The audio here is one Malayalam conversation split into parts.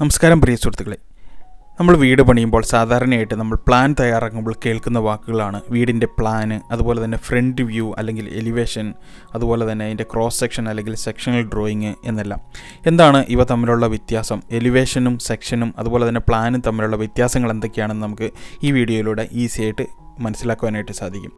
നമസ്കാരം പ്രിയ സുഹൃത്തുക്കളെ നമ്മൾ വീട് പണിയുമ്പോൾ സാധാരണയായിട്ട് നമ്മൾ പ്ലാൻ തയ്യാറാക്കുമ്പോൾ കേൾക്കുന്ന വാക്കുകളാണ് വീടിൻ്റെ പ്ലാന് അതുപോലെ തന്നെ ഫ്രണ്ട് വ്യൂ അല്ലെങ്കിൽ എലിവേഷൻ അതുപോലെ തന്നെ അതിൻ്റെ ക്രോസ് സെക്ഷൻ അല്ലെങ്കിൽ സെക്ഷണൽ ഡ്രോയിങ് എന്നെല്ലാം എന്താണ് ഇവ തമ്മിലുള്ള വ്യത്യാസം എലിവേഷനും സെക്ഷനും അതുപോലെ തന്നെ പ്ലാനും തമ്മിലുള്ള വ്യത്യാസങ്ങൾ എന്തൊക്കെയാണെന്ന് നമുക്ക് ഈ വീഡിയോയിലൂടെ ഈസി ആയിട്ട് മനസ്സിലാക്കുവാനായിട്ട് സാധിക്കും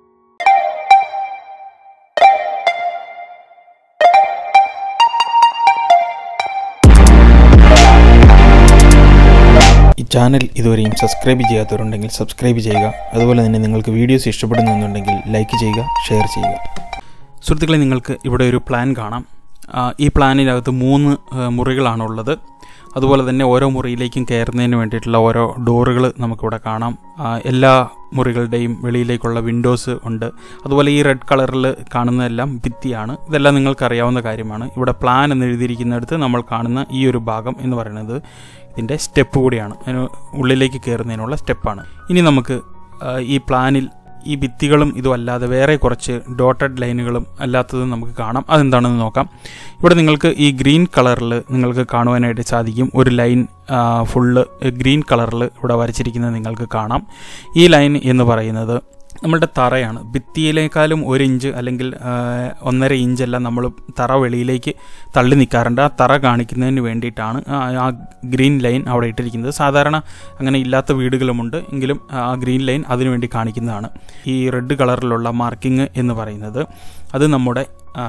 ഈ ചാനൽ ഇതുവരെയും സബ്സ്ക്രൈബ് ചെയ്യാത്തവരുണ്ടെങ്കിൽ സബ്സ്ക്രൈബ് ചെയ്യുക അതുപോലെ തന്നെ നിങ്ങൾക്ക് വീഡിയോസ് ഇഷ്ടപ്പെടുന്നുണ്ടെങ്കിൽ ലൈക്ക് ചെയ്യുക ഷെയർ ചെയ്യുക സുഹൃത്തുക്കളെ നിങ്ങൾക്ക് ഇവിടെ ഒരു പ്ലാൻ കാണാം ആ, ഈ പ്ലാനിനകത്ത് മൂന്ന് ആ, മുറികളാണുള്ളത് അതുപോലെ തന്നെ ഓരോ മുറിയിലേക്കും കയറുന്നതിന് വേണ്ടിയിട്ടുള്ള ഓരോ ഡോറുകൾ നമുക്കിവിടെ കാണാം ആ, എല്ലാ മുറികളുടെയും വെളിയിലേക്കുള്ള വിൻഡോസ് ഉണ്ട് അതുപോലെ ഈ റെഡ് കളറിൽ കാണുന്നതെല്ലാം ഭിത്തിയാണ് ഇതെല്ലാം നിങ്ങൾക്ക് അറിയാവുന്ന കാര്യമാണ് ഇവിടെ പ്ലാൻ എന്ന് എഴുതിയിരിക്കുന്നിടത്ത് നമ്മൾ കാണുന്ന ഈ ഒരു ഭാഗം എന്ന് പറയുന്നത് ഇതിൻ്റെ സ്റ്റെപ്പ് കൂടിയാണ് അതിന് ഉള്ളിലേക്ക് കയറുന്നതിനുള്ള സ്റ്റെപ്പാണ് ഇനി നമുക്ക് ആ, ഈ പ്ലാനിൽ ഈ ഭിത്തികളും ഇതും അല്ലാതെ വേറെ കുറച്ച് ഡോട്ടഡ് ലൈനുകളും അല്ലാത്തതും നമുക്ക് കാണാം അതെന്താണെന്ന് നോക്കാം ഇവിടെ നിങ്ങൾക്ക് ഈ ഗ്രീൻ കളറിൽ നിങ്ങൾക്ക് കാണുവാനായിട്ട് സാധിക്കും ഒരു ലൈൻ ഫുള്ള് ഗ്രീൻ കളറിൽ ഇവിടെ വരച്ചിരിക്കുന്നത് നിങ്ങൾക്ക് കാണാം ഈ ലൈൻ എന്ന് പറയുന്നത് നമ്മളുടെ തറയാണ് ഭിത്തിയിലേക്കാളും ഒരു ഇഞ്ച് അല്ലെങ്കിൽ ആ, ഒന്നര ഇഞ്ചെല്ലാം നമ്മൾ തറ വെളിയിലേക്ക് തള്ളി നിൽക്കാറുണ്ട് ആ തറ കാണിക്കുന്നതിന് വേണ്ടിയിട്ടാണ് ആ ആ ഗ്രീൻ ലൈൻ അവിടെ ഇട്ടിരിക്കുന്നത് സാധാരണ അങ്ങനെ ഇല്ലാത്ത വീടുകളുമുണ്ട് എങ്കിലും ആ ഗ്രീൻ ലൈൻ അതിനുവേണ്ടി കാണിക്കുന്നതാണ് ഈ റെഡ് കളറിലുള്ള മാർക്കിംഗ് എന്ന് പറയുന്നത് അത് നമ്മുടെ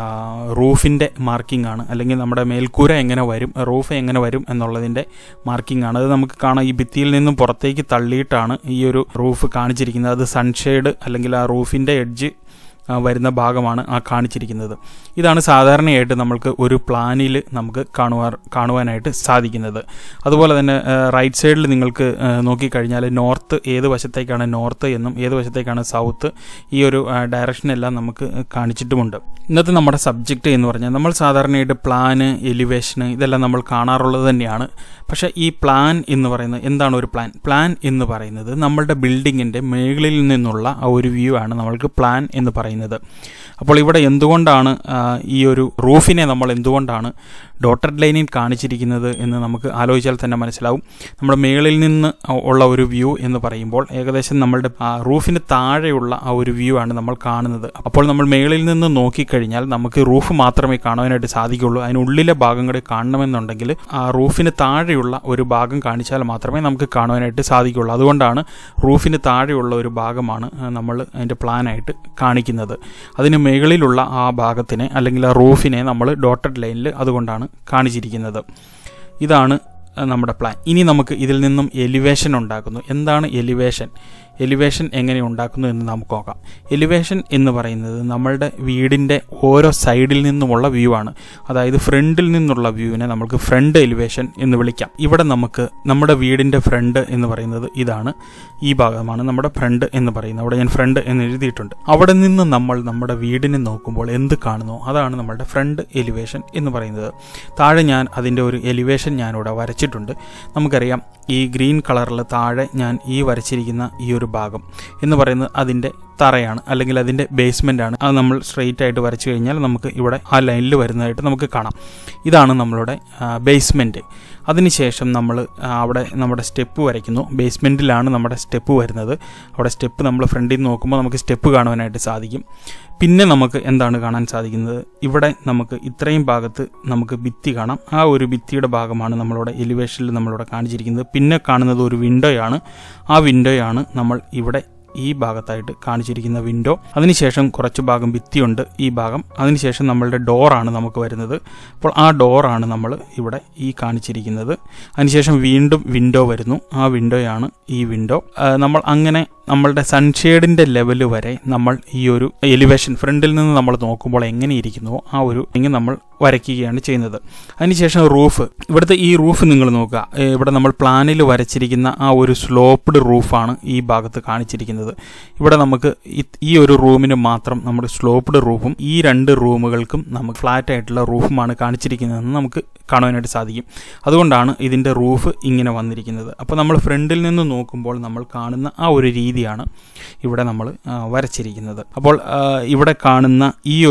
റൂഫിൻ്റെ മാർക്കിംഗ് ആണ് അല്ലെങ്കിൽ നമ്മുടെ മേൽക്കൂര എങ്ങനെ വരും റൂഫ് എങ്ങനെ വരും എന്നുള്ളതിൻ്റെ മാർക്കിംഗ് ആണ് അത് നമുക്ക് കാണാം ഈ ഭിത്തിയിൽ നിന്നും പുറത്തേക്ക് തള്ളിയിട്ടാണ് ഈ ഒരു റൂഫ് കാണിച്ചിരിക്കുന്നത് അത് സൺഷെയ്ഡ് അല്ലെങ്കിൽ ആ റൂഫിൻ്റെ എഡ്ജ് ആ, വരുന്ന ഭാഗമാണ് ആ കാണിച്ചിരിക്കുന്നത് ഇതാണ് സാധാരണയായിട്ട് നമ്മൾക്ക് ഒരു പ്ലാനിൽ നമുക്ക് കാണുവാൻ കാണുവാനായിട്ട് സാധിക്കുന്നത് അതുപോലെ തന്നെ റൈറ്റ് സൈഡിൽ നിങ്ങൾക്ക് ആ, നോക്കിക്കഴിഞ്ഞാൽ നോർത്ത് ഏത് വശത്തേക്കാണ് നോർത്ത് എന്നും ഏത് വശത്തേക്കാണ് സൗത്ത് ഈ ഒരു ഡയറക്ഷനെല്ലാം നമുക്ക് കാണിച്ചിട്ടുമുണ്ട് ഇന്നത്തെ നമ്മുടെ സബ്ജക്റ്റ് എന്ന് പറഞ്ഞാൽ നമ്മൾ സാധാരണയായിട്ട് പ്ലാന് എലിവേഷന് ഇതെല്ലാം നമ്മൾ കാണാറുള്ളത് തന്നെയാണ് പക്ഷേ ഈ പ്ലാൻ എന്ന് പറയുന്നത് എന്താണ് ഒരു പ്ലാൻ പ്ലാൻ എന്ന് പറയുന്നത് നമ്മളുടെ ബിൽഡിങ്ങിൻ്റെ മുകളിൽ നിന്നുള്ള ആ ഒരു വ്യൂ ആണ് നമ്മൾക്ക് പ്ലാൻ എന്ന് പറയുന്നത് അപ്പോൾ ഇവിടെ എന്തുകൊണ്ടാണ് ആ, ഈ ഒരു റൂഫിനെ നമ്മൾ എന്തുകൊണ്ടാണ് ഡോട്ടഡ് ലൈനിൽ കാണിച്ചിരിക്കുന്നത് എന്ന് നമുക്ക് ആലോചിച്ചാൽ തന്നെ മനസ്സിലാവും നമ്മുടെ മേളിൽ നിന്ന് ഉള്ള ഒരു വ്യൂ എന്ന് പറയുമ്പോൾ ഏകദേശം നമ്മളുടെ ആ റൂഫിന് താഴെയുള്ള ആ ഒരു വ്യൂ ആണ് നമ്മൾ കാണുന്നത് അപ്പോൾ നമ്മൾ മേളിൽ നിന്ന് നോക്കിക്കഴിഞ്ഞാൽ നമുക്ക് റൂഫ് മാത്രമേ കാണുവാനായിട്ട് സാധിക്കുള്ളൂ അതിനുള്ളിലെ ഭാഗം കൂടി കാണണമെന്നുണ്ടെങ്കിൽ ആ റൂഫിന് താഴെയുള്ള ഒരു ഭാഗം കാണിച്ചാൽ മാത്രമേ നമുക്ക് കാണുവാനായിട്ട് സാധിക്കുള്ളൂ അതുകൊണ്ടാണ് റൂഫിന് താഴെയുള്ള ഒരു ഭാഗമാണ് ആ, നമ്മൾ അതിൻ്റെ പ്ലാനായിട്ട് കാണിക്കുന്നത് അതിന് മുകളിലുള്ള ആ ഭാഗത്തിനെ അല്ലെങ്കിൽ ആ റൂഫിനെ നമ്മൾ ഡോട്ടഡ് ലൈനിൽ അതുകൊണ്ടാണ് കാണിച്ചിരിക്കുന്നത് ഇതാണ് ആ, നമ്മുടെ പ്ലാൻ ഇനി നമുക്ക് ഇതിൽ നിന്നും എലിവേഷൻ ഉണ്ടാക്കുന്നു എന്താണ് എലിവേഷൻ എലിവേഷൻ എങ്ങനെ ഉണ്ടാക്കുന്നു എന്ന് നമുക്ക് നോക്കാം എലിവേഷൻ എന്ന് പറയുന്നത് നമ്മളുടെ വീടിൻ്റെ ഓരോ സൈഡിൽ നിന്നുമുള്ള വ്യൂ ആണ് അതായത് ഫ്രണ്ടിൽ നിന്നുള്ള വ്യൂവിനെ നമുക്ക് ഫ്രണ്ട് എലിവേഷൻ എന്ന് വിളിക്കാം ഇവിടെ നമുക്ക് നമ്മുടെ വീടിൻ്റെ ഫ്രണ്ട് എന്ന് പറയുന്നത് ഇതാണ് ഈ ഭാഗമാണ് നമ്മുടെ ഫ്രണ്ട് എന്ന് പറയുന്നത് അവിടെ ഞാൻ ഫ്രണ്ട് എന്ന് എഴുതിയിട്ടുണ്ട് അവിടെ നിന്ന് നമ്മൾ നമ്മുടെ വീടിനെ നോക്കുമ്പോൾ എന്ത് കാണുന്നു അതാണ് നമ്മുടെ ഫ്രണ്ട് എലിവേഷൻ എന്ന് പറയുന്നത് താഴെ ഞാൻ അതിൻ്റെ ഒരു എലിവേഷൻ ഞാനിവിടെ വരച്ചിട്ടുണ്ട് നമുക്കറിയാം ഈ ഗ്രീൻ കളറിൽ താഴെ ഞാൻ ഈ വരച്ചിരിക്കുന്ന ഈ ഒരു ഭാഗം എന്ന് പറയുന്നത് അതിൻ്റെ തറയാണ് അല്ലെങ്കിൽ അതിൻ്റെ ബേസ്മെൻ്റ് ആണ് അത് നമ്മൾ സ്ട്രെയിറ്റ് ആയിട്ട് വരച്ചു കഴിഞ്ഞാൽ നമുക്ക് ഇവിടെ ആ ലൈനിൽ വരുന്നതായിട്ട് നമുക്ക് കാണാം ഇതാണ് നമ്മളുടെ ബേസ്മെൻറ്റ് അതിനുശേഷം നമ്മൾ ആ, അവിടെ നമ്മുടെ സ്റ്റെപ്പ് വരയ്ക്കുന്നു ബേസ്മെൻറ്റിലാണ് നമ്മുടെ സ്റ്റെപ്പ് വരുന്നത് അവിടെ സ്റ്റെപ്പ് നമ്മൾ ഫ്രണ്ടിൽ നിന്ന് നോക്കുമ്പോൾ നമുക്ക് സ്റ്റെപ്പ് കാണുവാനായിട്ട് സാധിക്കും പിന്നെ നമുക്ക് എന്താണ് കാണാൻ സാധിക്കുന്നത് ഇവിടെ നമുക്ക് ഇത്രയും ഭാഗത്ത് നമുക്ക് ഭിത്തി കാണാം ആ ഒരു ഭിത്തിയുടെ ഭാഗമാണ് നമ്മളിവിടെ എലിവേഷനിൽ നമ്മളിവിടെ കാണിച്ചിരിക്കുന്നത് പിന്നെ കാണുന്നത് ഒരു വിൻഡോയാണ് ആ വിൻഡോയാണ് നമ്മൾ ഇവിടെ ഈ ഭാഗത്തായിട്ട് കാണിച്ചിരിക്കുന്ന വിൻഡോ അതിനുശേഷം കുറച്ച് ഭാഗം ഭിത്തിയുണ്ട് ഈ ഭാഗം അതിനുശേഷം നമ്മളുടെ ഡോറാണ് നമുക്ക് വരുന്നത് അപ്പോൾ ആ ഡോറാണ് നമ്മൾ ഇവിടെ ഈ കാണിച്ചിരിക്കുന്നത് അതിനുശേഷം വീണ്ടും വിൻഡോ വരുന്നു ആ വിൻഡോയാണ് ഈ വിൻഡോ ആ, നമ്മൾ അങ്ങനെ നമ്മളുടെ സൺഷെയ്ഡിൻ്റെ ലെവൽ വരെ നമ്മൾ ഈ ഒരു എലിവേഷൻ ഫ്രണ്ടിൽ നിന്ന് നമ്മൾ നോക്കുമ്പോൾ എങ്ങനെ ഇരിക്കുന്നുവോ ആ ഒരു ഇങ്ങനെ നമ്മൾ വരയ്ക്കുകയാണ് ചെയ്യുന്നത് അതിനുശേഷം റൂഫ് ഇവിടുത്തെ ഈ റൂഫ് നിങ്ങൾ നോക്കുക ഏ, ഇവിടെ നമ്മൾ പ്ലാനിൽ വരച്ചിരിക്കുന്ന ആ ഒരു സ്ലോപ്ഡ് റൂഫാണ് ഈ ഭാഗത്ത് കാണിച്ചിരിക്കുന്നത് ഇവിടെ നമുക്ക് ഈ- ഈ ഒരു റൂമിന് മാത്രം നമ്മുടെ സ്ലോപ്ഡ് റൂഫും ഈ രണ്ട് റൂമുകൾക്കും നമുക്ക് ഫ്ലാറ്റ് ആയിട്ടുള്ള റൂഫുമാണ് കാണിച്ചിരിക്കുന്നതെന്ന് നമുക്ക് കാണുവാനായിട്ട് സാധിക്കും അതുകൊണ്ടാണ് ഇതിൻ്റെ റൂഫ് ഇങ്ങനെ വന്നിരിക്കുന്നത് അപ്പോൾ നമ്മൾ ഫ്രണ്ടിൽ നിന്ന് നോക്കുമ്പോൾ നമ്മൾ കാണുന്ന ആ ഒരു രീതിയാണ് ഇവിടെ നമ്മൾ ആ, വരച്ചിരിക്കുന്നത് അപ്പോൾ ആ, ഇവിടെ കാണുന്ന ഈ ഒരു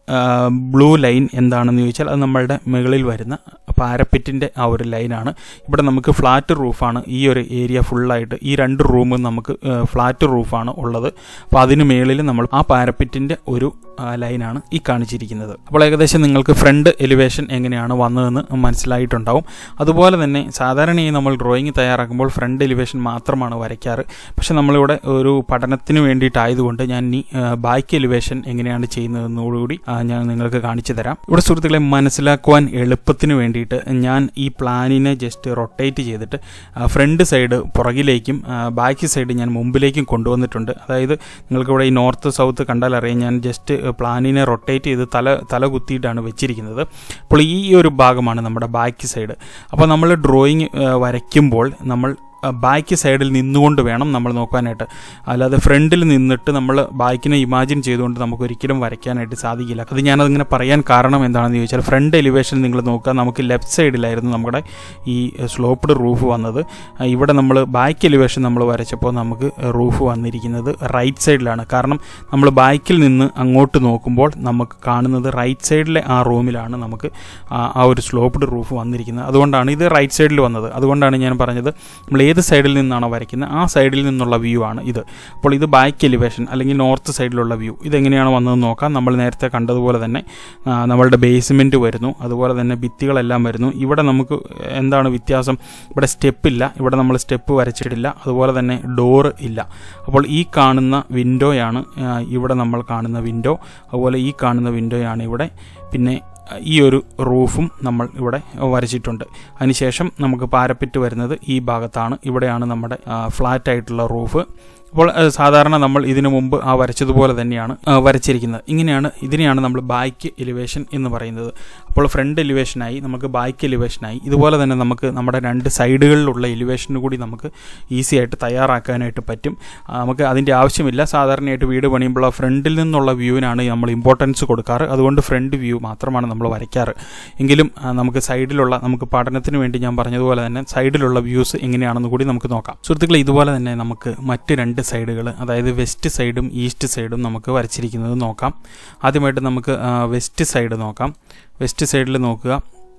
ബ്ലൂ ലൈൻ എന്താണെന്ന് ചോദിച്ചാൽ അത് നമ്മളുടെ മുകളിൽ വരുന്ന പാരപ്പറ്റിൻ്റെ ആ ഒരു ലൈനാണ് ഇവിടെ നമുക്ക് ഫ്ലാറ്റ് റൂഫാണ് ഈ ഒരു ഏരിയ ഫുള്ളായിട്ട് ഈ രണ്ട് റൂമും നമുക്ക് ഫ്ലാറ്റ് റൂഫാണ് ഉള്ളത് അപ്പോൾ അതിന് മേളിൽ നമ്മൾ ആ പാരപ്പറ്റിൻ്റെ ഒരു ലൈനാണ് ഈ കാണിച്ചിരിക്കുന്നത് അപ്പോൾ ഏകദേശം നിങ്ങൾക്ക് ഫ്രണ്ട് എലിവേഷൻ എങ്ങനെയാണ് വന്നതെന്ന് മനസ്സിലായിട്ടുണ്ടാവും അതുപോലെ തന്നെ സാധാരണയായി നമ്മൾ ഡ്രോയിങ് തയ്യാറാക്കുമ്പോൾ ഫ്രണ്ട് എലിവേഷൻ മാത്രമാണ് വരയ്ക്കാറ് പക്ഷെ നമ്മളിവിടെ ഒരു പഠനത്തിന് വേണ്ടിയിട്ടായതുകൊണ്ട് ഞാൻ ഇനി ബാക്ക് എലിവേഷൻ എങ്ങനെയാണ് ചെയ്യുന്നതെന്നോടുകൂടി ഞാൻ നിങ്ങൾക്ക് കാണിച്ചു തരാം ഇവിടെ സുഹൃത്തുക്കളെ മനസ്സിലാക്കുവാൻ എളുപ്പത്തിന് വേണ്ടിയിട്ട് ഞാൻ ഈ പ്ലാനിനെ ജസ്റ്റ് റൊട്ടേറ്റ് ചെയ്തിട്ട് ഫ്രണ്ട് സൈഡ് പുറകിലേക്കും ബാക്ക് സൈഡ് ഞാൻ മുമ്പിലേക്കും കൊണ്ടുവന്നിട്ടുണ്ട് അതായത് നിങ്ങൾക്കിവിടെ ഈ നോർത്ത് സൗത്ത് കണ്ടാൽ അറിയാം ഞാൻ ജസ്റ്റ് പ്ലാനിനെ റൊട്ടേറ്റ് ചെയ്ത് തല തല കുത്തിയിട്ടാണ് വെച്ചിരിക്കുന്നത് അപ്പോൾ ഈ ഒരു ഭാഗമാണ് നമ്മുടെ ബാക്ക് സൈഡ് അപ്പോൾ നമ്മൾ ഡ്രോയിങ് വരയ്ക്കുമ്പോൾ നമ്മൾ ബാക്ക് സൈഡിൽ നിന്നുകൊണ്ട് വേണം നമ്മൾ നോക്കാനായിട്ട് അല്ലാതെ ഫ്രണ്ടിൽ നിന്നിട്ട് നമ്മൾ ബാക്കിനെ ഇമാജിൻ ചെയ്തുകൊണ്ട് നമുക്ക് ഒരിക്കലും വരയ്ക്കാനായിട്ട് സാധിക്കില്ല അത് ഞാനതിങ്ങനെ പറയാൻ കാരണം എന്താണെന്ന് ചോദിച്ചാൽ ഫ്രണ്ട് എലിവേഷൻ നിങ്ങൾ നോക്കുക നമുക്ക് ലെഫ്റ്റ് സൈഡിലായിരുന്നു നമ്മുടെ ഈ സ്ലോപ്ഡ് റൂഫ് വന്നത് ഇവിടെ നമ്മൾ ബാക്ക് എലിവേഷൻ നമ്മൾ വരച്ചപ്പോൾ നമുക്ക് റൂഫ് വന്നിരിക്കുന്നത് റൈറ്റ് സൈഡിലാണ് കാരണം നമ്മൾ ബാക്കിൽ നിന്ന് അങ്ങോട്ട് നോക്കുമ്പോൾ നമുക്ക് കാണുന്നത് റൈറ്റ് സൈഡിലെ ആ റൂമിലാണ് നമുക്ക് ആ ഒരു സ്ലോപ്ഡ് റൂഫ് വന്നിരിക്കുന്നത് അതുകൊണ്ടാണ് ഇത് റൈറ്റ് സൈഡിൽ വന്നത് അതുകൊണ്ടാണ് ഞാൻ പറഞ്ഞത് നമ്മൾ ഏത് സൈഡിൽ നിന്നാണോ വരയ്ക്കുന്നത് ആ സൈഡിൽ നിന്നുള്ള വ്യൂ ആണ് ഇത് അപ്പോൾ ഇത് ബാക്ക് എലിവേഷൻ അല്ലെങ്കിൽ നോർത്ത് സൈഡിലുള്ള വ്യൂ ഇതെങ്ങനെയാണ് വന്നതെന്ന് നോക്കാം നമ്മൾ നേരത്തെ കണ്ടതുപോലെ തന്നെ നമ്മളുടെ ബേസ്മെൻറ്റ് വരുന്നു അതുപോലെ തന്നെ ഭിത്തികളെല്ലാം വരുന്നു ഇവിടെ നമുക്ക് എന്താണ് വ്യത്യാസം ഇവിടെ സ്റ്റെപ്പ് ഇല്ല ഇവിടെ നമ്മൾ സ്റ്റെപ്പ് വരച്ചിട്ടില്ല അതുപോലെ തന്നെ ഡോറ് ഇല്ല അപ്പോൾ ഈ കാണുന്ന വിൻഡോയാണ് ഇവിടെ നമ്മൾ കാണുന്ന വിൻഡോ അതുപോലെ ഈ കാണുന്ന വിൻഡോയാണ് ഇവിടെ പിന്നെ ഈ ഒരു റൂഫും നമ്മൾ ഇവിടെ വരച്ചിട്ടുണ്ട് അതിനുശേഷം നമുക്ക് പാരപ്പറ്റ് വരുന്നത് ഈ ഭാഗത്താണ് ഇവിടെയാണ് നമ്മുടെ ഫ്ലാറ്റ് ആയിട്ടുള്ള റൂഫ് അപ്പോൾ സാധാരണ നമ്മൾ ഇതിനു മുമ്പ് ആ വരച്ചതുപോലെ തന്നെയാണ് വരച്ചിരിക്കുന്നത് ഇങ്ങനെയാണ് ഇതിനെയാണ് നമ്മൾ ബാക്ക് എലിവേഷൻ എന്ന് പറയുന്നത് അപ്പോൾ ഫ്രണ്ട് എലിവേഷനായി നമുക്ക് ബാക്ക് എലിവേഷനായി ഇതുപോലെ തന്നെ നമുക്ക് നമ്മുടെ രണ്ട് സൈഡുകളിലുള്ള എലിവേഷന് കൂടി നമുക്ക് ഈസി ആയിട്ട് തയ്യാറാക്കാനായിട്ട് പറ്റും നമുക്ക് അതിൻ്റെ ആവശ്യമില്ല സാധാരണയായിട്ട് വീട് പണിയുമ്പോൾ ഫ്രണ്ടിൽ നിന്നുള്ള വ്യൂവിനാണ് നമ്മൾ ഇമ്പോർട്ടൻസ് കൊടുക്കാറ് അതുകൊണ്ട് ഫ്രണ്ട് വ്യൂ മാത്രമാണ് നമ്മൾ വരയ്ക്കാറ് എങ്കിലും നമുക്ക് സൈഡിലുള്ള നമുക്ക് പഠനത്തിന് വേണ്ടി ഞാൻ പറഞ്ഞതുപോലെ തന്നെ സൈഡിലുള്ള വ്യൂസ് എങ്ങനെയാണെന്ന് കൂടി നമുക്ക് നോക്കാം സുഹൃത്തുക്കളെ ഇതുപോലെ തന്നെ നമുക്ക് മറ്റ് രണ്ട് സൈഡുകൾ അതായത് വെസ്റ്റ് സൈഡും ഈസ്റ്റ് സൈഡും നമുക്ക് വരച്ചിരിക്കുന്നത് നോക്കാം ആദ്യമായിട്ട് നമുക്ക് വെസ്റ്റ് സൈഡ് നോക്കാം വെസ്റ്റ് സൈഡിൽ നോക്കുക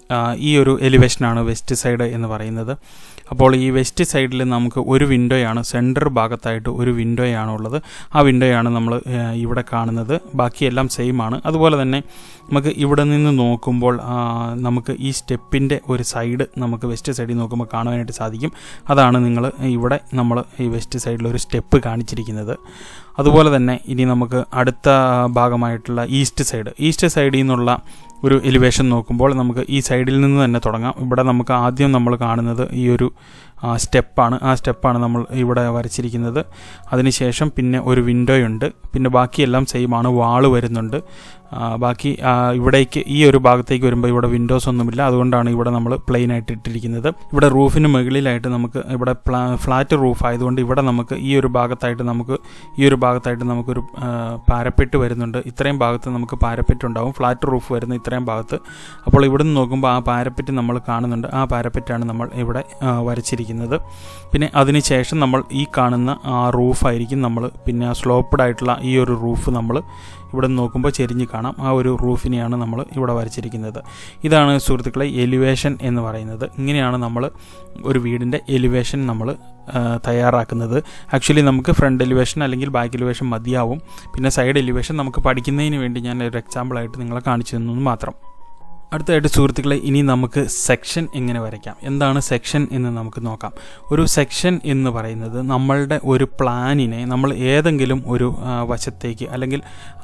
ഈ ഒരു എലിവേഷനാണ് വെസ്റ്റ് സൈഡ് എന്ന് പറയുന്നത് അപ്പോൾ ഈ വെസ്റ്റ് സൈഡിൽ നമുക്ക് ഒരു വിൻഡോയാണ് സെൻറ്റർ ഭാഗത്തായിട്ട് ഒരു വിൻഡോയാണ് ഉള്ളത് ആ വിൻഡോയാണ് നമ്മൾ ഇവിടെ കാണുന്നത് ബാക്കിയെല്ലാം സെയിം ആണ് അതുപോലെ തന്നെ നമുക്ക് ഇവിടെ നിന്ന് നോക്കുമ്പോൾ നമുക്ക് ഈ സ്റ്റെപ്പിൻ്റെ ഒരു സൈഡ് നമുക്ക് വെസ്റ്റ് സൈഡിൽ നോക്കുമ്പോൾ കാണാനായിട്ട് സാധിക്കും അതാണ് നിങ്ങൾ ഇവിടെ നമ്മൾ ഈ വെസ്റ്റ് സൈഡിൽ ഒരു സ്റ്റെപ്പ് കാണിച്ചിരിക്കുന്നത് അതുപോലെ തന്നെ ഇനി നമുക്ക് അടുത്ത ഭാഗമായിട്ടുള്ള ഈസ്റ്റ് സൈഡ് ഈസ്റ്റ് സൈഡിൽ നിന്നുള്ള ഒരു എലിവേഷൻ നോക്കുമ്പോൾ നമുക്ക് ഈ സൈഡിൽ നിന്ന് തന്നെ തുടങ്ങാം ഇവിടെ നമുക്ക് ആദ്യം നമ്മൾ കാണുന്നത് ഈ ഒരു സ്റ്റെപ്പാണ് ആ സ്റ്റെപ്പാണ് നമ്മൾ ഇവിടെ വരച്ചിരിക്കുന്നത് അതിനുശേഷം പിന്നെ ഒരു വിൻഡോയുണ്ട് പിന്നെ ബാക്കിയെല്ലാം സെയിം ആണ് വാള് വരുന്നുണ്ട് ബാക്കി ഇവിടേക്ക് ഈ ഒരു ഭാഗത്തേക്ക് വരുമ്പോൾ ഇവിടെ വിൻഡോസ് ഒന്നുമില്ല അതുകൊണ്ടാണ് ഇവിടെ നമ്മൾ പ്ലെയിൻ ആയിട്ട് ഇട്ടിരിക്കുന്നത് ഇവിടെ റൂഫിന് മുകളിലായിട്ട് നമുക്ക് ഇവിടെ ഫ്ലാറ്റ് റൂഫ് ആയതുകൊണ്ട് ഇവിടെ നമുക്ക് ഈ ഒരു ഭാഗത്തായിട്ട് നമുക്ക് ഈ ഒരു ഭാഗത്തായിട്ട് നമുക്കൊരു പാരപ്പെട്ട് വരുന്നുണ്ട് ഇത്രയും ഭാഗത്ത് നമുക്ക് പാരപ്പെറ്റ് ഉണ്ടാവും ഫ്ലാറ്റ് റൂഫ് വരുന്ന ഇത്രയും ഭാഗത്ത് അപ്പോൾ ഇവിടെ നിന്ന് നോക്കുമ്പോൾ ആ പാരപ്പെറ്റ് നമ്മൾ കാണുന്നുണ്ട് ആ പാരപ്പെറ്റാണ് നമ്മൾ ഇവിടെ വരച്ചിരിക്കുന്നത് പിന്നെ അതിനുശേഷം നമ്മൾ ഈ കാണുന്ന ആ റൂഫായിരിക്കും നമ്മൾ പിന്നെ സ്ലോപ്ഡ് ആയിട്ടുള്ള ഈ ഒരു റൂഫ് നമ്മൾ ഇവിടെ നോക്കുമ്പോൾ ചെരിഞ്ഞ് കാണാം ആ ഒരു റൂഫിനെയാണ് നമ്മൾ ഇവിടെ വരച്ചിരിക്കുന്നത് ഇതാണ് സുഹൃത്തുക്കളെ എലിവേഷൻ എന്ന് പറയുന്നത് ഇങ്ങനെയാണ് നമ്മൾ ഒരു വീടിൻ്റെ എലിവേഷൻ നമ്മൾ തയ്യാറാക്കുന്നത് ആക്ച്വലി നമുക്ക് ഫ്രണ്ട് എലിവേഷൻ അല്ലെങ്കിൽ ബാക്ക് എലിവേഷൻ മതിയാവും പിന്നെ സൈഡ് എലിവേഷൻ നമുക്ക് പഠിക്കുന്നതിന് വേണ്ടി ഞാൻ ഒരു എക്സാമ്പിളായിട്ട് നിങ്ങളെ കാണിച്ചു തന്നു മാത്രം അടുത്തതായിട്ട് സുഹൃത്തുക്കളെ ഇനി നമുക്ക് സെക്ഷൻ എങ്ങനെ വരയ്ക്കാം എന്താണ് സെക്ഷൻ എന്ന് നമുക്ക് നോക്കാം ഒരു സെക്ഷൻ എന്ന് പറയുന്നത് നമ്മളുടെ ഒരു പ്ലാനിനെ നമ്മൾ ഏതെങ്കിലും ഒരു വശത്തേക്ക് അല്ലെങ്കിൽ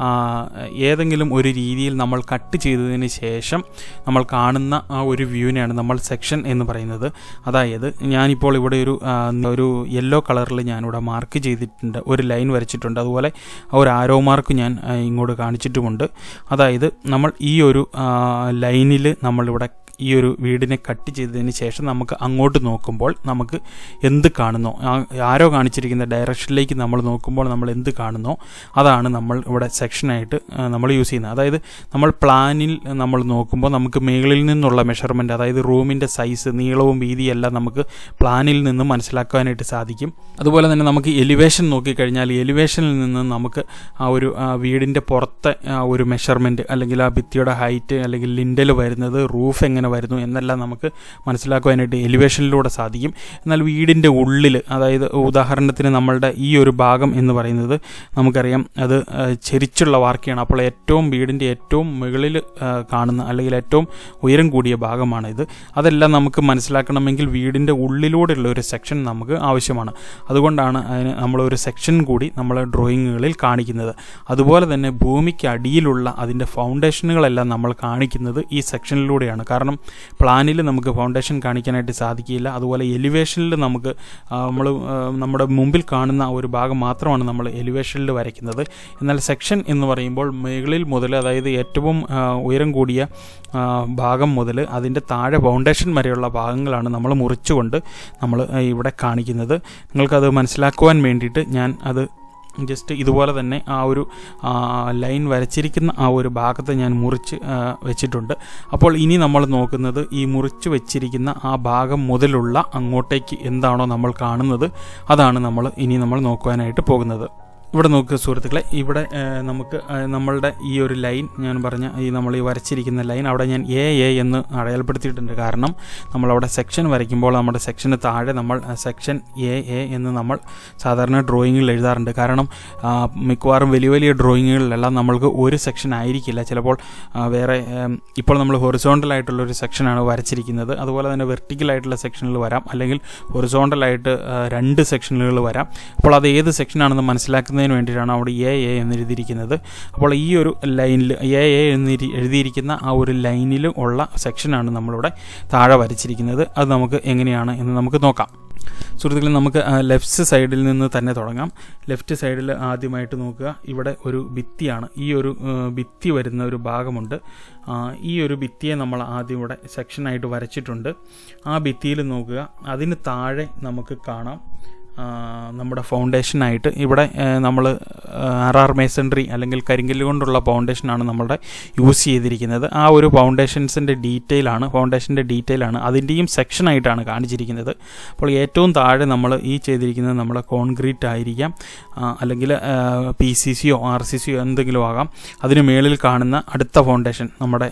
ഏതെങ്കിലും ഒരു രീതിയിൽ നമ്മൾ കട്ട് ചെയ്തതിന് ശേഷം നമ്മൾ കാണുന്ന ആ ഒരു വ്യൂവിനെയാണ് നമ്മൾ സെക്ഷൻ എന്ന് പറയുന്നത് അതായത് ഞാനിപ്പോൾ ഇവിടെ ഒരു ഒരു യെല്ലോ കളറിൽ ഞാനിവിടെ മാർക്ക് ചെയ്തിട്ടുണ്ട് ഒരു ലൈൻ വരച്ചിട്ടുണ്ട് അതുപോലെ ഒരു ആരോ മാർക്ക് ഞാൻ ഇങ്ങോട്ട് കാണിച്ചിട്ടുമുണ്ട് അതായത് നമ്മൾ ഈ ഒരു ലൈൻ ലൈനിൽ നമ്മളിവിടെ ഈ ഒരു വീടിനെ കട്ട് ചെയ്തതിന് ശേഷം നമുക്ക് അങ്ങോട്ട് നോക്കുമ്പോൾ നമുക്ക് എന്ത് കാണുന്നോ ആ- ആരോ കാണിച്ചിരിക്കുന്ന ഡയറക്ഷനിലേക്ക് നമ്മൾ നോക്കുമ്പോൾ നമ്മൾ എന്ത് കാണുന്നോ അതാണ് നമ്മൾ ഇവിടെ സെക്ഷനായിട്ട് നമ്മൾ യൂസ് ചെയ്യുന്നത് അതായത് നമ്മൾ പ്ലാനിൽ നമ്മൾ നോക്കുമ്പോൾ നമുക്ക് മേളിൽ നിന്നുള്ള മെഷർമെൻറ്റ് അതായത് റൂമിൻ്റെ സൈസ് നീളവും വീതിയെല്ലാം നമുക്ക് പ്ലാനിൽ നിന്ന് മനസ്സിലാക്കാനായിട്ട് സാധിക്കും അതുപോലെ തന്നെ നമുക്ക് എലിവേഷൻ നോക്കിക്കഴിഞ്ഞാൽ എലിവേഷനിൽ നിന്ന് നമുക്ക് ആ ഒരു ആ, വീടിൻ്റെ പുറത്തെ ആ, ഒരു മെഷർമെൻറ്റ് അല്ലെങ്കിൽ ആ ഭിത്തിയുടെ ഹൈറ്റ് അല്ലെങ്കിൽ ലിൻഡൽ വരുന്നത് റൂഫ് എങ്ങനെ വരുന്നു എന്നെല്ലാം നമുക്ക് മനസ്സിലാക്കുവാനായിട്ട് എലിവേഷനിലൂടെ സാധിക്കും എന്നാൽ വീടിൻ്റെ ഉള്ളിൽ അതായത് ഉദാഹരണത്തിന് നമ്മളുടെ ഈ ഒരു ഭാഗം എന്ന് പറയുന്നത് നമുക്കറിയാം അത് ആ, ചെരിച്ചുള്ള വാർക്കയാണ് അപ്പോൾ ഏറ്റവും വീടിൻ്റെ ഏറ്റവും മുകളിൽ ആ, കാണുന്ന അല്ലെങ്കിൽ ഏറ്റവും ഉയരം കൂടിയ ഭാഗമാണ് ഇത് അതെല്ലാം നമുക്ക് മനസ്സിലാക്കണമെങ്കിൽ വീടിൻ്റെ ഉള്ളിലൂടെയുള്ള ഒരു സെക്ഷൻ നമുക്ക് ആവശ്യമാണ് അതുകൊണ്ടാണ് അതിന് നമ്മളൊരു സെക്ഷൻ കൂടി നമ്മൾ ഡ്രോയിങ്ങുകളിൽ കാണിക്കുന്നത് അതുപോലെ തന്നെ ഭൂമിക്ക് അടിയിലുള്ള അതിൻ്റെ ഫൗണ്ടേഷനുകളെല്ലാം നമ്മൾ കാണിക്കുന്നത് ഈ സെക്ഷനിലൂടെയാണ് കാരണം പ്ലാനിൽ നമുക്ക് ഫൗണ്ടേഷൻ കാണിക്കാനായിട്ട് സാധിക്കില്ല അതുപോലെ എലിവേഷനിൽ നമുക്ക് നമ്മൾ നമ്മുടെ മുമ്പിൽ കാണുന്ന ആ ഒരു ഭാഗം മാത്രമാണ് നമ്മൾ എലിവേഷനിൽ വരയ്ക്കുന്നത് എന്നാൽ സെക്ഷൻ എന്ന് പറയുമ്പോൾ മുകളിൽ മുതൽ അതായത് ഏറ്റവും ആ, ഉയരം കൂടിയ ആ, ഭാഗം മുതൽ അതിൻ്റെ താഴെ ഫൗണ്ടേഷൻ വരെയുള്ള ഭാഗങ്ങളാണ് നമ്മൾ മുറിച്ചുകൊണ്ട് നമ്മൾ ആ, ഇവിടെ കാണിക്കുന്നത് നിങ്ങൾക്കത് മനസ്സിലാക്കുവാൻ വേണ്ടിയിട്ട് ഞാൻ അത് ജസ്റ്റ് ഇതുപോലെ തന്നെ ആ ഒരു ആ, ലൈൻ വരച്ചിരിക്കുന്ന ആ ഒരു ഭാഗത്ത് ഞാൻ മുറിച്ച് ആ, വെച്ചിട്ടുണ്ട് അപ്പോൾ ഇനി നമ്മൾ നോക്കുന്നത് ഈ മുറിച്ച് വെച്ചിരിക്കുന്ന ആ ഭാഗം മുതലുള്ള അങ്ങോട്ടേക്ക് എന്താണോ നമ്മൾ കാണുന്നത് അതാണ് നമ്മൾ ഇനി നമ്മൾ നോക്കുവാനായിട്ട് പോകുന്നത് ഇവിടെ നോക്കുക സുഹൃത്തുക്കളെ ഇവിടെ ആ, നമുക്ക് ആ, നമ്മളുടെ ഈ ഒരു ലൈൻ ഞാൻ പറഞ്ഞ ഈ നമ്മൾ ഈ വരച്ചിരിക്കുന്ന ലൈൻ അവിടെ ഞാൻ എ എ എന്ന് അടയാളപ്പെടുത്തിയിട്ടുണ്ട് കാരണം നമ്മളവിടെ സെക്ഷൻ വരയ്ക്കുമ്പോൾ നമ്മുടെ സെക്ഷന് താഴെ നമ്മൾ സെക്ഷൻ എ എ എന്ന് നമ്മൾ സാധാരണ ഡ്രോയിങ്ങിൽ എഴുതാറുണ്ട് കാരണം ആ, മിക്കവാറും വലിയ വലിയ ഡ്രോയിങ്ങുകളിലെല്ലാം നമ്മൾക്ക് ഒരു സെക്ഷൻ ആയിരിക്കില്ല ചിലപ്പോൾ ആ, വേറെ ഉം, ഇപ്പോൾ നമ്മൾ ഹൊറിസോണ്ടലായിട്ടുള്ള ഒരു സെക്ഷനാണ് വരച്ചിരിക്കുന്നത് അതുപോലെ തന്നെ വെർട്ടിക്കലായിട്ടുള്ള സെക്ഷനിൽ വരാം അല്ലെങ്കിൽ ഹൊറിസോണ്ടലായിട്ട് ആ, രണ്ട് സെക്ഷനുകൾ വരാം അപ്പോൾ അത് ഏത് സെക്ഷനാണെന്ന് മനസ്സിലാക്കുന്നതിന് വേണ്ടിയിട്ടാണ് അവിടെ എ എ എന്ന് എഴുതിയിരിക്കുന്നത് അപ്പോൾ ഈ ഒരു ലൈനിൽ എ എ എന്ന് ഇരി- എഴുതിയിരിക്കുന്ന ആ ഒരു ലൈനിൽ ഉള്ള സെക്ഷനാണ് നമ്മളിവിടെ താഴെ വരച്ചിരിക്കുന്നത് അത് നമുക്ക് എങ്ങനെയാണ് എന്ന് നമുക്ക് നോക്കാം സുഹൃത്തുക്കളെ നമുക്ക് ലെഫ്റ്റ് സൈഡിൽ നിന്ന് തന്നെ തുടങ്ങാം ലെഫ്റ്റ് സൈഡിൽ ആദ്യമായിട്ട് നോക്കുക ഇവിടെ ഒരു ഭിത്തിയാണ് ഈ ഒരു ആ, ഭിത്തി വരുന്ന ഒരു ഭാഗമുണ്ട് ആ, ഈ ഒരു ഭിത്തിയെ നമ്മൾ ആദ്യം ഇവിടെ സെക്ഷനായിട്ട് വരച്ചിട്ടുണ്ട് ആ ഭിത്തിയിൽ നോക്കുക അതിന് താഴെ നമുക്ക് കാണാം ആ, നമ്മുടെ ഫൗണ്ടേഷനായിട്ട് ഇവിടെ നമ്മൾ ആർ ആർ മേസൺട്രി അല്ലെങ്കിൽ കരിങ്കല്ല് കൊണ്ടുള്ള ഫൗണ്ടേഷനാണ് നമ്മളുടെ യൂസ് ചെയ്തിരിക്കുന്നത് ആ ഒരു ഫൗണ്ടേഷൻസിൻ്റെ ഡീറ്റെയിൽ ആണ് ഫൗണ്ടേഷൻ്റെ ഡീറ്റെയിൽ ആണ് അതിൻ്റെയും സെക്ഷനായിട്ടാണ് കാണിച്ചിരിക്കുന്നത് അപ്പോൾ ഏറ്റവും താഴെ നമ്മൾ ഈ ചെയ്തിരിക്കുന്നത് നമ്മുടെ കോൺക്രീറ്റ് ആയിരിക്കാം ആ, അല്ലെങ്കിൽ പി സി സിയോ ആർ സി സിയോ എന്തെങ്കിലും ആകാം അതിന് മേളിൽ കാണുന്ന അടുത്ത ഫൗണ്ടേഷൻ നമ്മുടെ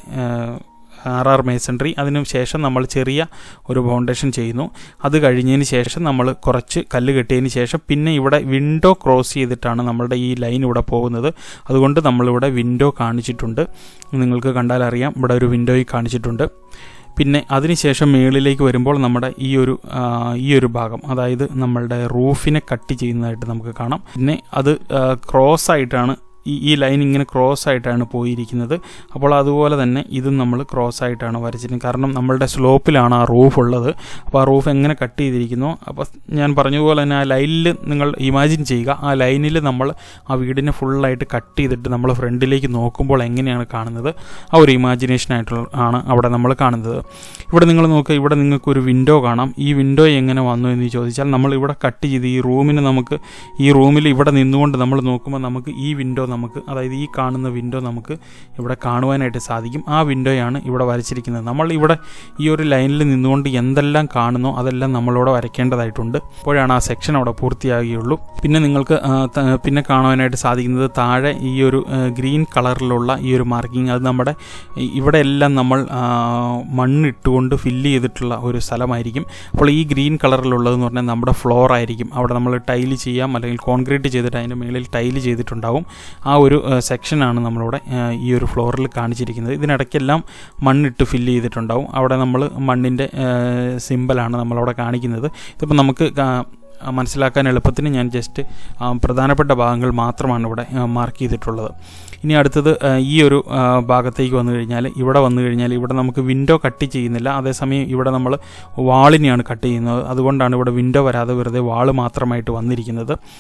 ആർ ആർ മേസൺട്രി അതിനു ശേഷം നമ്മൾ ചെറിയ ഒരു ഫൗണ്ടേഷൻ ചെയ്യുന്നു അത് കഴിഞ്ഞതിന് ശേഷം നമ്മൾ കുറച്ച് കല്ല് കെട്ടിയതിന് ശേഷം പിന്നെ ഇവിടെ വിൻഡോ ക്രോസ് ചെയ്തിട്ടാണ് നമ്മളുടെ ഈ ലൈൻ ഇവിടെ പോകുന്നത് അതുകൊണ്ട് നമ്മളിവിടെ വിൻഡോ കാണിച്ചിട്ടുണ്ട് നിങ്ങൾക്ക് കണ്ടാൽ അറിയാം ഇവിടെ ഒരു വിൻഡോയിൽ കാണിച്ചിട്ടുണ്ട് പിന്നെ അതിനുശേഷം മുകളിലേക്ക് വരുമ്പോൾ നമ്മുടെ ഈ ഒരു ആ, ഈ ഒരു ഭാഗം അതായത് നമ്മളുടെ റൂഫിനെ കട്ട് ചെയ്യുന്നതായിട്ട് നമുക്ക് കാണാം പിന്നെ അത് ക്രോസ് ആയിട്ടാണ് ഈ ഈ ലൈൻ ഇങ്ങനെ ക്രോസ് ആയിട്ടാണ് പോയിരിക്കുന്നത് അപ്പോൾ അതുപോലെ തന്നെ ഇതും നമ്മൾ ക്രോസ് ആയിട്ടാണ് വരച്ചിരിക്കുന്നത് കാരണം നമ്മളുടെ സ്ലോപ്പിലാണ് ആ റൂഫ് ഉള്ളത് അപ്പോൾ ആ റൂഫ് എങ്ങനെ കട്ട് ചെയ്തിരിക്കുന്നു അപ്പോൾ ഞാൻ പറഞ്ഞതുപോലെ തന്നെ ആ ലൈനിൽ നിങ്ങൾ ഇമാജിൻ ചെയ്യുക ആ ലൈനിൽ നമ്മൾ ആ വീടിനെ ഫുള്ളായിട്ട് കട്ട് ചെയ്തിട്ട് നമ്മൾ ഫ്രണ്ടിലേക്ക് നോക്കുമ്പോൾ എങ്ങനെയാണ് കാണുന്നത് ആ ഒരു ഇമാജിനേഷൻ ആയിട്ടുള്ള ആണ് അവിടെ നമ്മൾ കാണുന്നത് ഇവിടെ നിങ്ങൾ നോക്കുക ഇവിടെ നിങ്ങൾക്ക് ഒരു വിൻഡോ കാണാം ഈ വിൻഡോ എങ്ങനെ വന്നു എന്ന് ചോദിച്ചാൽ നമ്മൾ ഇവിടെ കട്ട് ചെയ്ത് ഈ റൂമിന് നമുക്ക് ഈ റൂമിൽ ഇവിടെ നിന്നുകൊണ്ട് നമ്മൾ നോക്കുമ്പോൾ നമുക്ക് ഈ വിൻഡോ നമുക്ക് അതായത് ഈ കാണുന്ന വിൻഡോ നമുക്ക് ഇവിടെ കാണുവാനായിട്ട് സാധിക്കും ആ വിൻഡോയാണ് ഇവിടെ വരച്ചിരിക്കുന്നത് നമ്മൾ ഇവിടെ ഈ ഒരു ലൈനിൽ നിന്നുകൊണ്ട് എന്തെല്ലാം കാണുന്നോ അതെല്ലാം നമ്മളിവിടെ വരയ്ക്കേണ്ടതായിട്ടുണ്ട് അപ്പോഴാണ് ആ സെക്ഷൻ അവിടെ പൂർത്തിയാകുകയുള്ളൂ പിന്നെ നിങ്ങൾക്ക് ആ, ത- പിന്നെ കാണുവാനായിട്ട് സാധിക്കുന്നത് താഴെ ഈ ഒരു ആ, ഗ്രീൻ കളറിലുള്ള ഈ ഒരു മാർക്കിംഗ് അത് നമ്മുടെ ഈ- ഇവിടെ എല്ലാം നമ്മൾ ആ, മണ്ണിട്ടുകൊണ്ട് ഫില്ല് ചെയ്തിട്ടുള്ള ഒരു സ്ഥലമായിരിക്കും അപ്പോൾ ഈ ഗ്രീൻ കളറിലുള്ളതെന്ന് പറഞ്ഞാൽ നമ്മുടെ ഫ്ലോർ ആയിരിക്കും അവിടെ നമ്മൾ ടൈല് ചെയ്യാം അല്ലെങ്കിൽ കോൺക്രീറ്റ് ചെയ്തിട്ട് അതിൻ്റെ മുകളിൽ ടൈല് ചെയ്തിട്ടുണ്ടാവും ആ ഒരു സെക്ഷനാണ് നമ്മളിവിടെ ആ, ഈ ഒരു ഫ്ലോറിൽ കാണിച്ചിരിക്കുന്നത് ഇതിനിടയ്ക്കെല്ലാം മണ്ണിട്ട് ഫില്ല് ചെയ്തിട്ടുണ്ടാവും അവിടെ നമ്മൾ മണ്ണിൻ്റെ സിമ്പലാണ് നമ്മളവിടെ കാണിക്കുന്നത് ഇതിപ്പോൾ നമുക്ക് കാ- മനസ്സിലാക്കാൻ എളുപ്പത്തിന് ഞാൻ ജസ്റ്റ് ആ, പ്രധാനപ്പെട്ട ഭാഗങ്ങൾ മാത്രമാണ് ഇവിടെ മാർക്ക് ചെയ്തിട്ടുള്ളത് ഇനി അടുത്തത് ആ, ഈ ഒരു ആ, ഭാഗത്തേക്ക് വന്നു കഴിഞ്ഞാൽ ഇവിടെ വന്നു കഴിഞ്ഞാൽ ഇവിടെ നമുക്ക് വിൻഡോ കട്ട് ചെയ്യുന്നില്ല അതേസമയം ഇവിടെ നമ്മൾ വാളിനെയാണ് കട്ട് ചെയ്യുന്നത് അതുകൊണ്ടാണ് ഇവിടെ വിൻഡോ വരാതെ വെറുതെ വാള് മാത്രമായിട്ട് വന്നിരിക്കുന്നത്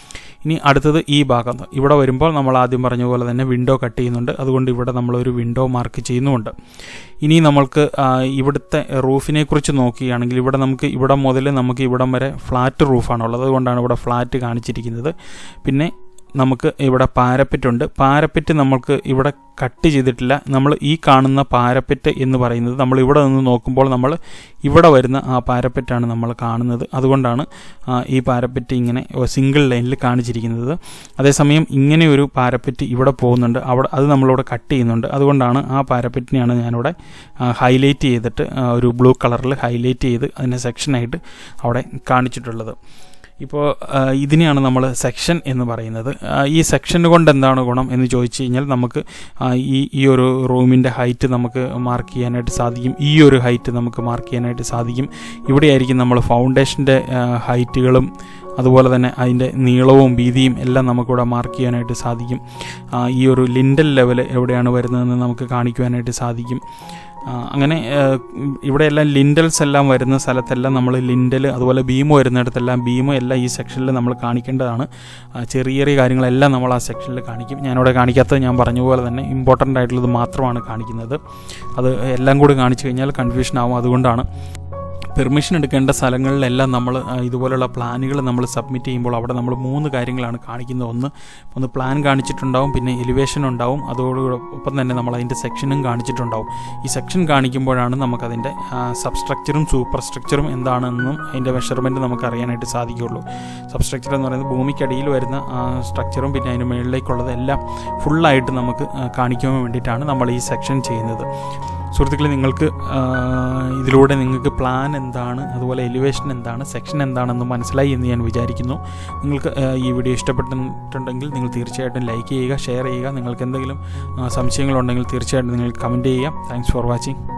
ഇനി അടുത്തത് ഈ ഭാഗം ഇവിടെ വരുമ്പോൾ നമ്മൾ ആദ്യം പറഞ്ഞ പോലെ തന്നെ വിൻഡോ കട്ട് ചെയ്യുന്നുണ്ട് അതുകൊണ്ട് ഇവിടെ നമ്മളൊരു വിൻഡോ മാർക്ക് ചെയ്യുന്നുമുണ്ട് ഇനി നമ്മൾക്ക് ആ, ഇവിടുത്തെ റൂഫിനെ കുറിച്ച് നോക്കുകയാണെങ്കിൽ ഇവിടെ നമുക്ക് ഇവിടെ മുതൽ നമുക്ക് ഇവിടം വരെ ഫ്ലാറ്റ് റൂഫാണുള്ളത് അതുകൊണ്ടാണ് ഇവിടെ ഫ്ലാറ്റ് കാണിച്ചിരിക്കുന്നത് പിന്നെ നമുക്ക് ഇവിടെ പാരപ്പറ്റ് ഉണ്ട് പാരപ്പറ്റ് നമ്മൾക്ക് ഇവിടെ കട്ട് ചെയ്തിട്ടില്ല നമ്മൾ ഈ കാണുന്ന പാരപ്പറ്റ് എന്ന് പറയുന്നത് നമ്മൾ ഇവിടെ നിന്ന് നോക്കുമ്പോൾ നമ്മൾ ഇവിടെ വരുന്ന ആ പാരപ്പറ്റാണ് നമ്മൾ കാണുന്നത് അതുകൊണ്ടാണ് ആ, ഈ പാരപ്പറ്റ് ഇങ്ങനെ സിംഗിൾ ലൈനിൽ കാണിച്ചിരിക്കുന്നത് അതേസമയം ഇങ്ങനെ ഒരു പാരപ്പറ്റ് ഇവിടെ പോകുന്നുണ്ട് അവിടെ അത് നമ്മളിവിടെ കട്ട് ചെയ്യുന്നുണ്ട് അതുകൊണ്ടാണ് ആ പാരപ്പറ്റിനെയാണ് ഞാനിവിടെ ഹൈലൈറ്റ് ചെയ്തിട്ട് ആ, ഒരു ബ്ലൂ കളറിൽ ഹൈലൈറ്റ് ചെയ്ത് അതിനെ സെക്ഷനായിട്ട് അവിടെ കാണിച്ചിട്ടുള്ളത് ഇപ്പോൾ ഇതിനെയാണ് നമ്മൾ സെക്ഷൻ എന്ന് പറയുന്നത് ആ, ഈ സെക്ഷൻ കൊണ്ട് എന്താണ് ഗുണം എന്ന് ചോദിച്ചു കഴിഞ്ഞാൽ നമുക്ക് ആ, ഈ ഈ ഒരു റൂമിൻ്റെ ഹൈറ്റ് നമുക്ക് മാർക്ക് ചെയ്യാനായിട്ട് സാധിക്കും ഈ ഒരു ഹൈറ്റ് നമുക്ക് മാർക്ക് ചെയ്യാനായിട്ട് സാധിക്കും ഇവിടെയായിരിക്കും നമ്മൾ ഫൗണ്ടേഷൻ്റെ ഹൈറ്റുകളും അതുപോലെ തന്നെ അതിൻ്റെ നീളവും വീതിയും എല്ലാം നമുക്കിവിടെ മാർക്ക് ചെയ്യാനായിട്ട് സാധിക്കും ആ, ഈ ഒരു ലിൻഡൽ ലെവൽ എവിടെയാണ് വരുന്നതെന്ന് നമുക്ക് കാണിക്കുവാനായിട്ട് സാധിക്കും ആ, അങ്ങനെ ആ, ഇവിടെയെല്ലാം ലിൻഡൽസ് എല്ലാം വരുന്ന സ്ഥലത്തെല്ലാം നമ്മൾ ലിൻഡൽ അതുപോലെ ബീം വരുന്നിടത്തെല്ലാം ബീം എല്ലാം ഈ സെക്ഷനിൽ നമ്മൾ കാണിക്കേണ്ടതാണ് ആ, ചെറിയ ചെറിയ കാര്യങ്ങളെല്ലാം നമ്മൾ ആ സെക്ഷനിൽ കാണിക്കും ഞാനിവിടെ കാണിക്കാത്തത് ഞാൻ പറഞ്ഞ പോലെ തന്നെ ഇമ്പോർട്ടൻ്റ് ആയിട്ടുള്ളത് മാത്രമാണ് കാണിക്കുന്നത് അത് എല്ലാം കൂടി കാണിച്ചു കഴിഞ്ഞാൽ കൺഫ്യൂഷൻ ആവും അതുകൊണ്ടാണ് പെർമിഷൻ എടുക്കേണ്ട സ്ഥലങ്ങളിലെല്ലാം നമ്മൾ ആ, ഇതുപോലുള്ള പ്ലാനുകൾ നമ്മൾ സബ്മിറ്റ് ചെയ്യുമ്പോൾ അവിടെ നമ്മൾ മൂന്ന് കാര്യങ്ങളാണ് കാണിക്കുന്നത് ഒന്ന് ഒന്ന് പ്ലാൻ കാണിച്ചിട്ടുണ്ടാവും പിന്നെ എലിവേഷൻ ഉണ്ടാവും അതോടൊപ്പം തന്നെ നമ്മൾ അതിൻ്റെ സെക്ഷനും കാണിച്ചിട്ടുണ്ടാവും ഈ സെക്ഷൻ കാണിക്കുമ്പോഴാണ് നമുക്കതിൻ്റെ സബ്സ്ട്രക്ചറും സൂപ്പർ സ്ട്രക്ചറും എന്താണെന്നും അതിൻ്റെ മെഷർമെൻറ്റ് നമുക്ക് അറിയാനായിട്ട് സാധിക്കുകയുള്ളൂ സബ്സ്ട്രക്ചർ എന്ന് പറയുന്നത് ഭൂമിക്കടിയിൽ വരുന്ന സ്ട്രക്ചറും പിന്നെ അതിന് മുകളിലേക്കുള്ളത് എല്ലാം ഫുള്ളായിട്ട് നമുക്ക് ആ, കാണിക്കുവാൻ വേണ്ടിയിട്ടാണ് നമ്മൾ ഈ സെക്ഷൻ ചെയ്യുന്നത് സുഹൃത്തുക്കളെ നിങ്ങൾക്ക് ആ, ഇതിലൂടെ നിങ്ങൾക്ക് പ്ലാൻ എന്താണ് അതുപോലെ എലിവേഷൻ എന്താണ് സെക്ഷൻ എന്താണെന്ന് മനസ്സിലായി എന്ന് ഞാൻ വിചാരിക്കുന്നു നിങ്ങൾക്ക് ആ, ഈ വീഡിയോ ഇഷ്ടപ്പെട്ടിട്ടുണ്ടെങ്കിൽ നിങ്ങൾ തീർച്ചയായിട്ടും ലൈക്ക് ചെയ്യുക ഷെയർ ചെയ്യുക നിങ്ങൾക്ക് എന്തെങ്കിലും ആ, സംശയങ്ങളുണ്ടെങ്കിൽ തീർച്ചയായിട്ടും നിങ്ങൾ കമൻറ്റ് ചെയ്യുക താങ്ക്സ് ഫോർ വാച്ചിങ്